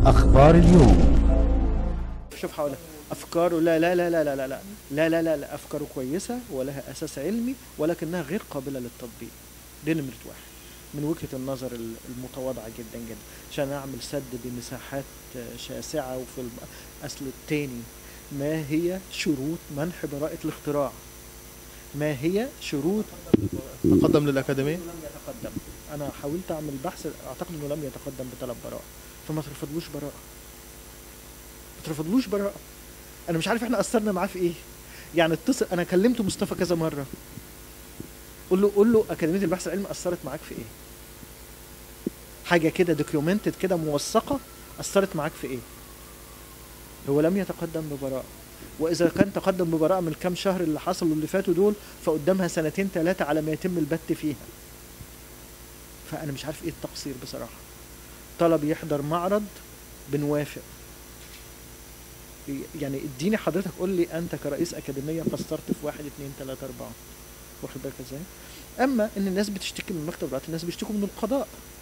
أخبار اليوم شوف حوالي افكاره لا لا لا لا لا لا لا لا لا لا, لا افكاره كويسه ولها اساس علمي ولكنها غير قابله للتطبيق دي نمره واحد من وجهه النظر ال- المتواضعه جدا جدا عشان اعمل سد بمساحات آه، شاسعه وفي الاصل التاني ما هي شروط منح براءه الاختراع ما هي شروط تقدم للأكاديمية لم يتقدم انا حاولت اعمل بحث اعتقد انه لم يتقدم بطلب براءه فما ترفضلوش براءه ما ترفضلوش براءه انا مش عارف احنا اثرنا معاه في ايه يعني اتصل انا كلمت مصطفى كذا مره قول له قول له اكاديميه البحث العلمي اثرت معاك في ايه حاجه كده دوكيومنتد كده موثقه اثرت معاك في ايه هو لم يتقدم ببراءه واذا كان تقدم ببراءه من الكام شهر اللي حصلوا اللي فاتوا دول فقدامها سنتين ثلاثه على ما يتم البت فيها فانا مش عارف ايه التقصير بصراحه طلب يحضر معرض بنوافق يعني اديني حضرتك قول لي انت كرئيس اكاديميه قصرت في واحد اتنين تلاته اربعه واخد بالك ازاي؟ اما ان الناس بتشتكي من مكتب الوقت الناس بيشتكوا من القضاء